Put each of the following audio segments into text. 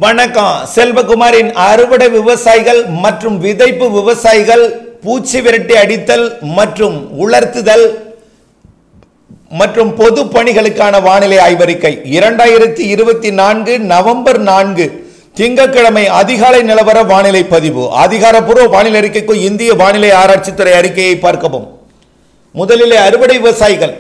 வணக்கம் செல்வகுமாரின் அறுவடை விவசாயிகள் மற்றும் விதைப்பு விவசாயிகள் பூச்சி விரட்டி அடித்தல் மற்றும் உலர்த்துதல் மற்றும் பொது பணிகளுக்கான வானிலை ஆய்வறிக்கை இரண்டாயிரத்தி இருபத்தி நான்கு நவம்பர் நான்கு திங்கட்கிழமை அதிகாலை நிலவர வானிலை பதிவு அதிகாரப்பூர்வ வானிலை அறிக்கைக்கு இந்திய வானிலை ஆராய்ச்சித்துறை அறிக்கையை பார்க்கவும் முதலிலே அறுவடை விவசாயிகள்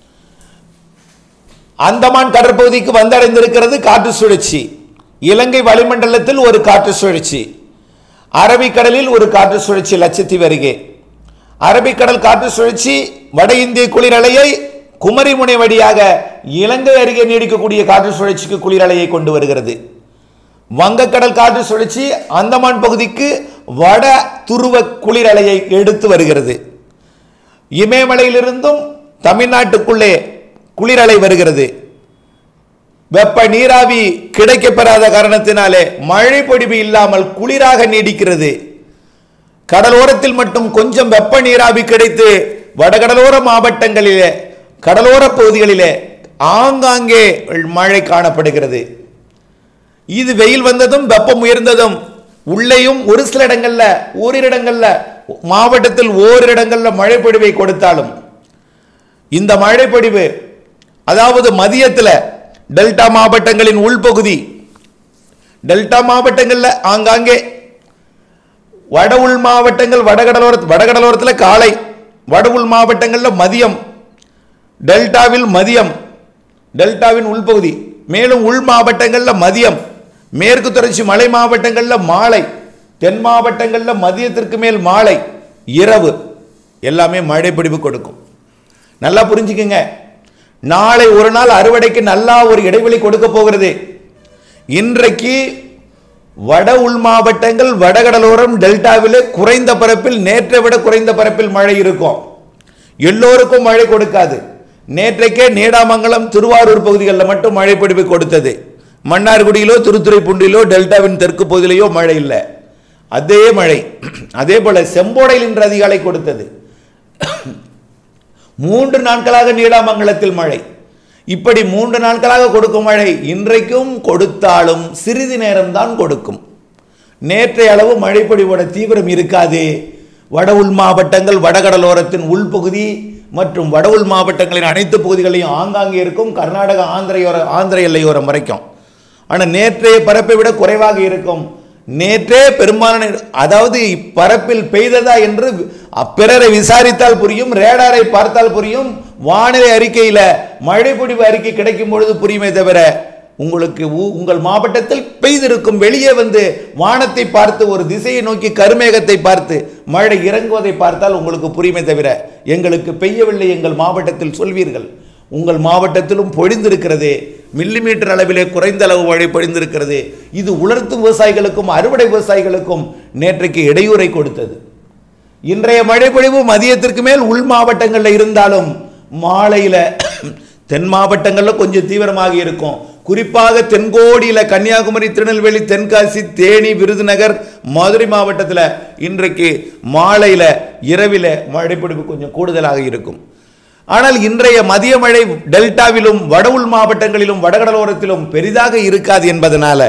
அந்தமான் கடற்பகுதிக்கு வந்தடைந்திருக்கிறது காற்று சுழற்சி இலங்கை வளிமண்டலத்தில் ஒரு காற்று சுழற்சி அரபிக்கடலில் ஒரு காற்று சுழற்சி லட்சத்தீவு அருகே அரபிக்கடல் காற்று சுழற்சி வட இந்திய குளிரலையை குமரிமுனை வழியாக இலங்கை அருகே நீடிக்கக்கூடிய காற்று சுழற்சிக்கு குளிரலையை கொண்டு வருகிறது வங்கக்கடல் காற்று சுழற்சி அந்தமான் பகுதிக்கு வட துருவ குளிரலையை எடுத்து வருகிறது இமயமலையிலிருந்தும் தமிழ்நாட்டுக்குள்ளே குளிரலை வருகிறது வெப்ப நீராவி கிடைக்கப்பெறாத காரணத்தினாலே மழை பொழிவு இல்லாமல் குளிராக நீடிக்கிறது கடலோரத்தில் மட்டும் கொஞ்சம் வெப்ப நீராவி கிடைத்து வடகடலோர மாவட்டங்களிலே கடலோர பகுதிகளிலே ஆங்காங்கே மழை காணப்படுகிறது இது வெயில் வந்ததும் வெப்பம் உயர்ந்ததும் உள்ளேயும் ஒரு சில இடங்கள்ல ஓரிரு இடங்கள்ல மாவட்டத்தில் ஓரிரு இடங்கள்ல மழை பொழிவை கொடுத்தாலும் இந்த மழை பொழிவு அதாவது மதியத்தில் டெல்டா மாவட்டங்களின் உள்பகுதி டெல்டா மாவட்டங்களில் ஆங்காங்கே வட உள் மாவட்டங்கள் வடகடலோர வடகடலோரத்தில் காலை வட உள் மாவட்டங்களில் மதியம் டெல்டாவில் மதியம் டெல்டாவின் உள்பகுதி மேலும் உள் மாவட்டங்களில் மதியம் மேற்கு தொடர்ச்சி மலை மாவட்டங்களில் மாலை தென் மாவட்டங்களில் மதியத்திற்கு மேல் மாலை இரவு எல்லாமே மழை பிடிப்பு கொடுக்கும் நல்லா புரிஞ்சுக்குங்க நாளை ஒரு நாள் அறுவடைக்கு நல்லா ஒரு இடைவெளி கொடுக்க போகிறது இன்றைக்கு வட உள் மாவட்டங்கள் வடகடலோரம் டெல்டாவிலே குறைந்த பரப்பில் நேற்றை விட குறைந்த பரப்பில் மழை இருக்கும் எல்லோருக்கும் மழை கொடுக்காது நேற்றைக்கே நீடாமங்கலம் திருவாரூர் பகுதிகளில் மட்டும் மழை பிடிப்பு கொடுத்தது மன்னார்குடியிலோ திருத்துறைப்பூண்டிலோ டெல்டாவின் தெற்கு பகுதியிலேயோ மழை இல்லை அதே மழை அதே போல செம்போடையில் இன்று அதிகாலை கொடுத்தது மூன்று நாட்களாக நீடாமங்கலத்தில் மழை இப்படி மூன்று நாட்களாக கொடுக்கும் மழை இன்றைக்கும் கொடுத்தாலும் சிறிது நேரம்தான் கொடுக்கும் நேற்றைய அளவு மழைப்பொழிவோட தீவிரம் இருக்காது வட உள் மாவட்டங்கள் வடகடலோரத்தின் உள்பகுதி மற்றும் வட உள் மாவட்டங்களின் அனைத்து பகுதிகளையும் ஆங்காங்கே இருக்கும் கர்நாடகா ஆந்திரையோர ஆந்திர எல்லையோரம் வரைக்கும் ஆனால் நேற்றைய பரப்பை விட குறைவாக இருக்கும் நேற்றே பெரும்பாலான அதாவது பரப்பில் பெய்ததா என்று பிறரை விசாரித்தால் புரியும் ரேடாரை பார்த்தால் புரியும் வானிலை அறிக்கையில் மழை பொழிவு அறிக்கை கிடைக்கும் பொழுது புரியுமே தவிர உங்களுக்கு ஊ- உங்கள் மாவட்டத்தில் பெய்திருக்கும் வெளியே வந்து வானத்தை பார்த்து ஒரு திசையை நோக்கி கருமேகத்தை பார்த்து மழை இறங்குவதை பார்த்தால் உங்களுக்கு புரியுமே தவிர எங்களுக்கு பெய்யவில்லை எங்கள் மாவட்டத்தில் சொல்வீர்கள் உங்கள் மாவட்டத்திலும் பொழிந்திருக்கிறது மில்லிமீட்டர் அளவிலே குறைந்த அளவு மழை பொழிந்திருக்கிறது இது உலர்த்தும் விவசாயிகளுக்கும் அறுவடை விவசாயிகளுக்கும் நேற்றைக்கு இடையூறை கொடுத்தது இன்றைய மழை பொழிவு மதியத்திற்கு மேல் உள் மாவட்டங்களில் இருந்தாலும் மாலையில தென் மாவட்டங்களில் கொஞ்சம் தீவிரமாக இருக்கும் குறிப்பாக தென்கோடியில கன்னியாகுமரி திருநெல்வேலி தென்காசி தேனி விருதுநகர் மதுரை மாவட்டத்தில் இன்றைக்கு மாலையில இரவில மழைப்பிடிப்பு கொஞ்சம் கூடுதலாக இருக்கும் ஆனால் இன்றைய மதிய மழை டெல்டாவிலும் வட உள் மாவட்டங்களிலும் வடகடலோரத்திலும் பெரிதாக இருக்காது என்பதனால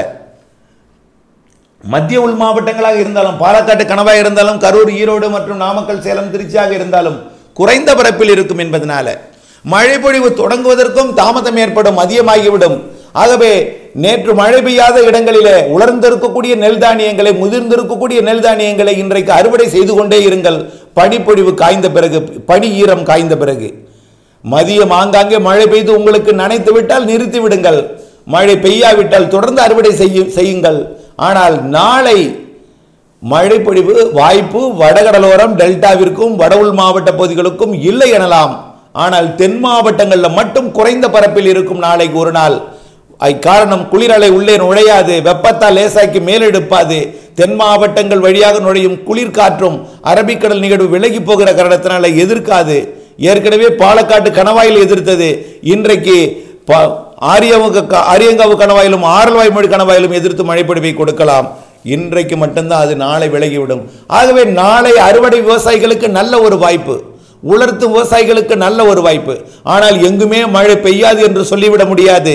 மத்திய உள் மாவட்டங்களாக இருந்தாலும் பாலக்காட்டு கணவாய் இருந்தாலும் கரூர் ஈரோடு மற்றும் நாமக்கல் சேலம் திருச்சியாக இருந்தாலும் குறைந்த பரப்பில் இருக்கும் என்பதனால மழை பொழிவு தொடங்குவதற்கும் தாமதம் ஏற்படும் மதியமாகிவிடும் ஆகவே நேற்று மழை பெய்யாத இடங்களிலே உலர்ந்திருக்கக்கூடிய நெல் தானியங்களை முதிர்ந்திருக்கக்கூடிய நெல் தானியங்களை இன்றைக்கு அறுவடை செய்து கொண்டே இருங்கள் பனிப்பொழிவு காய்ந்த பிறகு பனி ஈரம் காய்ந்த பிறகு மதியம் ஆங்காங்கே மழை பெய்து உங்களுக்கு நனைத்து விட்டால் நிறுத்தி விடுங்கள் மழை பெய்யாவிட்டால் தொடர்ந்து அறுவடை செய்ய செய்யுங்கள் ஆனால் நாளை மழைப்பொழிவு வாய்ப்பு வடகடலோரம் டெல்டாவிற்கும் வட உள் மாவட்ட பகுதிகளுக்கும் இல்லை எனலாம் ஆனால் தென் மாவட்டங்களில் மட்டும் குறைந்த பரப்பில் இருக்கும் நாளைக்கு ஒரு நாள் ஐ காரணம் குளிரலை உள்ளே நுழையாது வெப்பத்தால் லேசாக்கி மேலெடுப்பாது தென் மாவட்டங்கள் வழியாக நுழையும் குளிர் காற்றும் அரபிக்கடல் நிகழ்வு விலகி போகிற காரணத்தினால எதிர்க்காது ஏற்கனவே பாலக்காட்டு கணவாயில் எதிர்த்தது இன்றைக்கு ப- ஆரியமுக க- ஆரியங்காவு கணவாயிலும் ஆரல்வாய் மொழி கணவாயிலும் எதிர்த்து மழைப்பொழிவை கொடுக்கலாம் இன்றைக்கு மட்டும்தான் அது நாளை விலகிவிடும் ஆகவே நாளை அறுவடை விவசாயிகளுக்கு நல்ல ஒரு வாய்ப்பு உலர்த்தும் விவசாயிகளுக்கு நல்ல ஒரு வாய்ப்பு ஆனால் எங்குமே மழை பெய்யாது என்று சொல்லிவிட முடியாது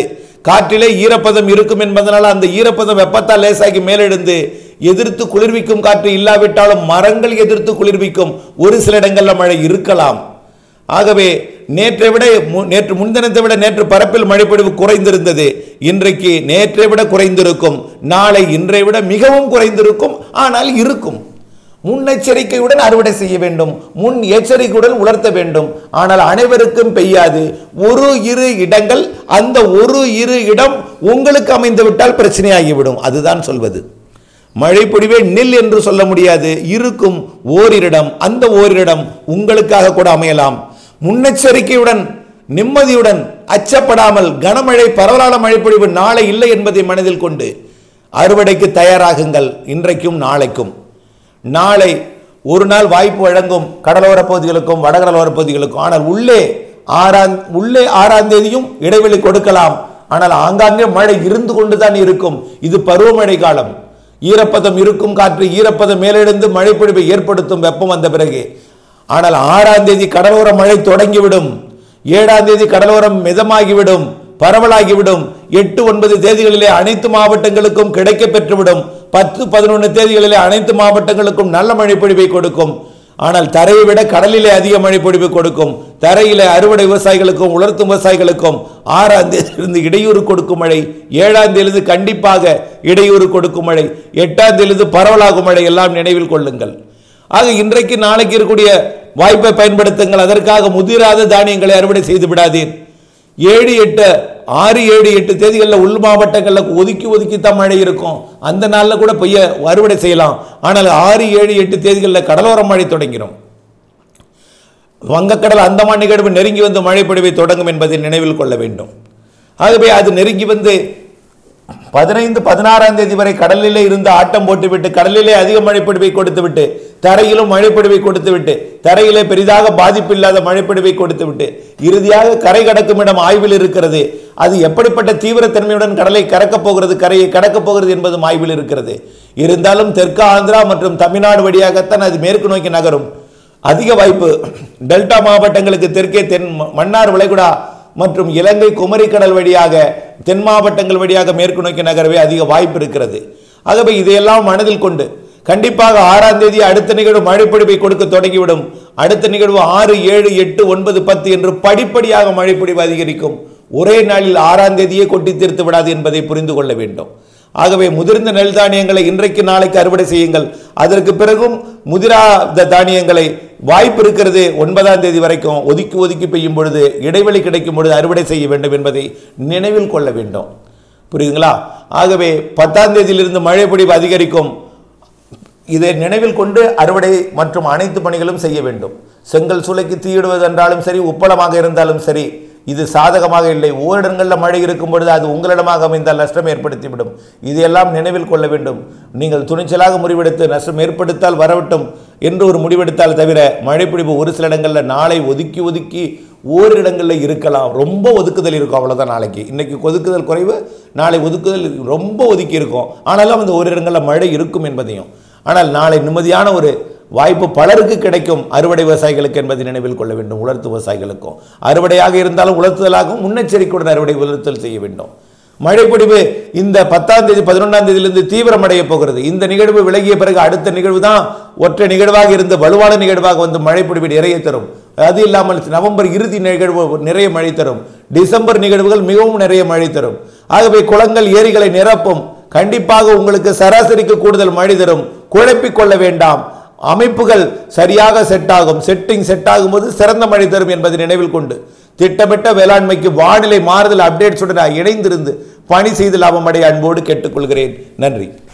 காற்றிலே ஈரப்பதம் இருக்கும் என்பதனால் அந்த ஈரப்பதம் வெப்பத்தால் லேசாகி மேலெழுந்து எதிர்த்து குளிர்விக்கும் காற்று இல்லாவிட்டாலும் மரங்கள் எதிர்த்து குளிர்விக்கும் ஒரு சில இடங்களில் மழை இருக்கலாம் ஆகவே நேற்றை விட மு- நேற்று முன்தினத்தை விட நேற்று பரப்பில் மழைப்பொழிவு குறைந்திருந்தது இன்றைக்கு நேற்றை விட குறைந்திருக்கும் நாளை இன்றை விட மிகவும் குறைந்திருக்கும் ஆனால் இருக்கும் முன்னெச்சரிக்கையுடன் அறுவடை செய்ய வேண்டும் முன் எச்சரிக்கையுடன் உலர்த்த வேண்டும் ஆனால் அனைவருக்கும் பெய்யாது ஒரு இரு இடங்கள் அந்த ஒரு இரு இடம் உங்களுக்கு அமைந்து விட்டால் பிரச்சனையாகிவிடும் அதுதான் சொல்வது மழை பொழிவே நில் என்று சொல்ல முடியாது இருக்கும் ஓரிரிடம் அந்த ஓரிரிடம் உங்களுக்காக கூட அமையலாம் முன்னெச்சரிக்கையுடன் நிம்மதியுடன் அச்சப்படாமல் கனமழை பரவலான மழைப்பொழிவு நாளை இல்லை என்பதை மனதில் கொண்டு அறுவடைக்கு தயாராகுங்கள் இன்றைக்கும் நாளைக்கும் நாளை ஒரு நாள் வாய்ப்பு வழங்கும் கடலோர பகுதிகளுக்கும் வடகடலோர பகுதிகளுக்கும் ஆனால் உள்ளே ஆறாம் உள்ளே ஆறாம் தேதியும் இடைவெளி கொடுக்கலாம் ஆனால் ஆங்காங்கே மழை இருந்து கொண்டுதான் இருக்கும் இது பருவமழை காலம் ஈரப்பதம் இருக்கும் காற்று ஈரப்பதம் மேலெழுந்து மழைப்பொழிவை ஏற்படுத்தும் வெப்பம் வந்த பிறகு ஆனால் ஆறாம் தேதி கடலோர மழை தொடங்கிவிடும் ஏழாம் தேதி கடலோரம் மிதமாகிவிடும் பரவலாகிவிடும் எட்டு ஒன்பது தேதிகளிலே அனைத்து மாவட்டங்களுக்கும் கிடைக்க பெற்றுவிடும் பத்து பதினொன்று தேதிகளிலே அனைத்து மாவட்டங்களுக்கும் நல்ல மழைப்பொழிவை கொடுக்கும் ஆனால் தரையை விட கடலிலே அதிக மழைப்பொழிவு கொடுக்கும் தரையிலே அறுவடை விவசாயிகளுக்கும் உலர்த்தும் விவசாயிகளுக்கும் ஆறாம் தேதியிலிருந்து இடையூறு கொடுக்கும் மழை ஏழாம் தேதியிலிருந்து கண்டிப்பாக இடையூறு கொடுக்கும் மழை எட்டாம் தேதியிலிருந்து பரவலாகும் மழை எல்லாம் நினைவில் கொள்ளுங்கள் ஆக இன்றைக்கு நாளைக்கு இருக்கக்கூடிய வாய்ப்பை பயன்படுத்துங்கள் அதற்காக முதிராத தானியங்களை அறுவடை செய்து விடாதீர் ஏழு எட்டு ஆறு ஏழு எட்டு தேதிகளில் உள் மாவட்டங்களில் ஒதுக்கி ஒதுக்கி தான் மழை இருக்கும் அந்த நாளில் கூட பெய்ய அறுவடை செய்யலாம் ஆனால் ஆறு ஏழு எட்டு தேதிகளில் கடலோர மழை தொடங்கிடும் வங்கக்கடல் அந்தமான் நிகழ்வு நெருங்கி வந்து மழை பொழிவை தொடங்கும் என்பதை நினைவில் கொள்ள வேண்டும் ஆகவே அது நெருங்கி வந்து பதினைந்து பதினாறாம் தேதி வரை கடலிலே இருந்து ஆட்டம் போட்டுவிட்டு கடலிலே அதிக மழைப்பொழிவை கொடுத்துவிட்டு தரையிலும் மழைப்பொழிவை கொடுத்துவிட்டு தரையிலே பெரிதாக பாதிப்பு இல்லாத மழைப்பொழிவை கொடுத்துவிட்டு இறுதியாக கரை கடக்கும் இடம் ஆய்வில் இருக்கிறது அது எப்படிப்பட்ட தீவிரத்தன்மையுடன் கடலை கடக்கப் போகிறது கரையை கடக்கப் போகிறது என்பதும் ஆய்வில் இருக்கிறது இருந்தாலும் தெற்கு ஆந்திரா மற்றும் தமிழ்நாடு வழியாகத்தான் அது மேற்கு நோக்கி நகரும் அதிக வாய்ப்பு டெல்டா மாவட்டங்களுக்கு தெற்கே தென் மன்னார் வளைகுடா மற்றும் இலங்கை குமரிக்கடல் வழியாக தென் மாவட்டங்கள் வழியாக மேற்கு நோக்கி நகரவே அதிக வாய்ப்பு இருக்கிறது ஆகவே இதையெல்லாம் மனதில் கொண்டு கண்டிப்பாக ஆறாம் தேதி அடுத்த நிகழ்வு மழைப்பொழிவை கொடுக்க தொடங்கிவிடும் அடுத்த நிகழ்வு ஆறு ஏழு எட்டு ஒன்பது பத்து என்று படிப்படியாக மழைப்பொழிவு அதிகரிக்கும் ஒரே நாளில் ஆறாம் தேதியே கொட்டி தீர்த்து விடாது என்பதை புரிந்து கொள்ள வேண்டும் ஆகவே முதிர்ந்த நெல் தானியங்களை இன்றைக்கு நாளைக்கு அறுவடை செய்யுங்கள் அதற்கு பிறகும் முதிராத தானியங்களை வாய்ப்பு இருக்கிறது ஒன்பதாம் தேதி வரைக்கும் ஒதுக்கி ஒதுக்கி பெய்யும் பொழுது இடைவெளி கிடைக்கும் பொழுது அறுவடை செய்ய வேண்டும் என்பதை நினைவில் கொள்ள வேண்டும் புரியுதுங்களா ஆகவே பத்தாம் தேதியிலிருந்து மழை பொழிவு அதிகரிக்கும் இதை நினைவில் கொண்டு அறுவடை மற்றும் அனைத்து பணிகளும் செய்ய வேண்டும் செங்கல் சூளைக்கு தீயிடுவது என்றாலும் சரி உப்பளமாக இருந்தாலும் சரி இது சாதகமாக இல்லை ஓரிடங்களில் மழை இருக்கும் பொழுது அது உங்களிடமாக அமைந்தால் நஷ்டம் ஏற்படுத்திவிடும் இதையெல்லாம் நினைவில் கொள்ள வேண்டும் நீங்கள் துணிச்சலாக முடிவெடுத்து நஷ்டம் ஏற்படுத்தால் வரவிட்டும் என்று ஒரு முடிவெடுத்தால் தவிர மழைப்பிடிப்பு ஒரு சில இடங்களில் நாளை ஒதுக்கி ஒதுக்கி ஓரிடங்களில் இருக்கலாம் ரொம்ப ஒதுக்குதல் இருக்கும் அவ்வளோதான் நாளைக்கு இன்னைக்கு ஒதுக்குதல் குறைவு நாளை ஒதுக்குதல் ரொம்ப ஒதுக்கி இருக்கும் ஆனாலும் அந்த ஓரிடங்களில் மழை இருக்கும் என்பதையும் ஆனால் நாளை நிம்மதியான ஒரு வாய்ப்பு பலருக்கு கிடைக்கும் அறுவடை விவசாயிகளுக்கு என்பதை நினைவில் கொள்ள வேண்டும் உலர்த்து விவசாயிகளுக்கும் அறுவடையாக இருந்தாலும் உலர்த்துதலாகவும் முன்னெச்சரிக்கையுடன் அறுவடை உலர்த்தல் செய்ய வேண்டும் மழைப்பொழிவு இந்த பத்தாம் தேதி பதினொன்றாம் தேதியிலிருந்து தீவிரமடைய போகிறது இந்த நிகழ்வு விலகிய பிறகு அடுத்த நிகழ்வு தான் ஒற்றை நிகழ்வாக இருந்து வலுவான நிகழ்வாக வந்து மழைப்பொழிவு நிறைய தரும் அது இல்லாமல் நவம்பர் இறுதி நிகழ்வு நிறைய மழை தரும் டிசம்பர் நிகழ்வுகள் மிகவும் நிறைய மழை தரும் ஆகவே குளங்கள் ஏரிகளை நிரப்பும் கண்டிப்பாக உங்களுக்கு சராசரிக்கு கூடுதல் மழை தரும் குழப்பிக் கொள்ள வேண்டாம் அமைப்புகள் சரியாக செட் ஆகும் செட்டிங் செட் ஆகும்போது சிறந்த மழை தரும் என்பதை நினைவில் கொண்டு திட்டமிட்ட வேளாண்மைக்கு வானிலை மாறுதல் அப்டேட்ஸுடன் இணைந்திருந்து பணி செய்து லாபம் அடைய அன்போடு கேட்டுக்கொள்கிறேன் நன்றி